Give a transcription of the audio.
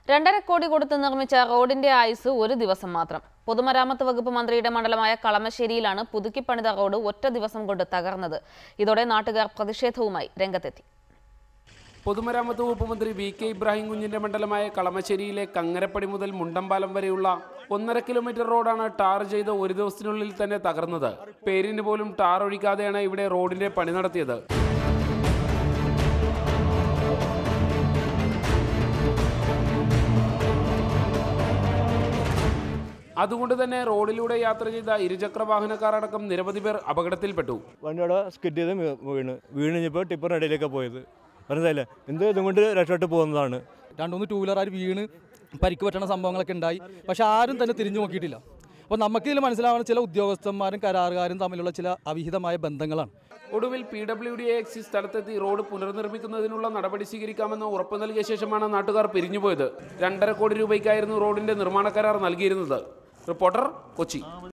രണ്ടര കോടി കൊടുത്ത് നിർമ്മിച്ച റോഡിന്റെ ആയുസ് ഒരു ദിവസം മാത്രം പൊതുമരാമത്ത് വകുപ്പ് മന്ത്രിയുടെ മണ്ഡലമായ കളമശ്ശേരിയിലാണ് പുതുക്കിപ്പണിത റോഡ് ഒറ്റ ദിവസം കൊണ്ട് തകർന്നത് ഇതോടെ നാട്ടുകാർ പ്രതിഷേധവുമായി രംഗത്തെത്തി പൊതുമരാമത്ത് വകുപ്പ് മന്ത്രി വി കെ ഇബ്രാഹിം കുഞ്ഞിന്റെ മണ്ഡലമായ കളമശ്ശേരിയിലെ കങ്ങരപ്പടി മുതൽ മുണ്ടമ്പാലം വരെയുള്ള ഒന്നര കിലോമീറ്റർ റോഡാണ് ടാർ ചെയ്ത് ഒരു ദിവസത്തിനുള്ളിൽ തന്നെ തകർന്നത് പേരിന് പോലും ടാർ ഒഴിക്കാതെയാണ് ഇവിടെ റോഡിന്റെ പണി നടത്തിയത് അതുകൊണ്ട് തന്നെ റോഡിലൂടെ യാത്ര ചെയ്ത ഇരുചക്ര വാഹനക്കാർ അടക്കം നിരവധി പേർ അപകടത്തിൽപ്പെട്ടു വണ്ടിയുടെ സ്കിഡ് ചെയ്ത് വീ- വീണ് വീണ് കഴിഞ്ഞപ്പോൾ ടിപ്പറിൻ്റെ ഇടയിലേക്ക് പോയത് മനസ്സിലായില്ലേ എന്ത് ഇതും കൊണ്ട് രക്ഷപ്പെട്ട് പോകുന്നതാണ് രണ്ട് മൂന്ന് ടൂ വീലർ വീണ് പരിക്ക് പറ്റണ സംഭവങ്ങളൊക്കെ ഉണ്ടായി പക്ഷെ ആരും തന്നെ തിരിഞ്ഞു നോക്കിയിട്ടില്ല അപ്പോൾ നമുക്ക് ഇതിൽ മനസ്സിലാവുന്ന ചില ഉദ്യോഗസ്ഥന്മാരും കരാറുകാരും തമ്മിലുള്ള ചില അവിഹിതമായ ബന്ധങ്ങളാണ് ഒടുവിൽ പി ഡബ്ല്യു ഡി എക്സി സ്ഥലത്തെത്തി റോഡ് പുനർനിർമ്മിക്കുന്നതിനുള്ള നടപടി സ്വീകരിക്കാമെന്ന് ഉറപ്പ് നൽകിയ ശേഷമാണ് നാട്ടുകാർ പിരിഞ്ഞുപോയത് രണ്ടര കോടി രൂപയ്ക്കായിരുന്നു റോഡിന്റെ നിർമ്മാണ കരാർ നൽകിയിരുന്നത് റിപ്പോർട്ടർ കൊച്ചി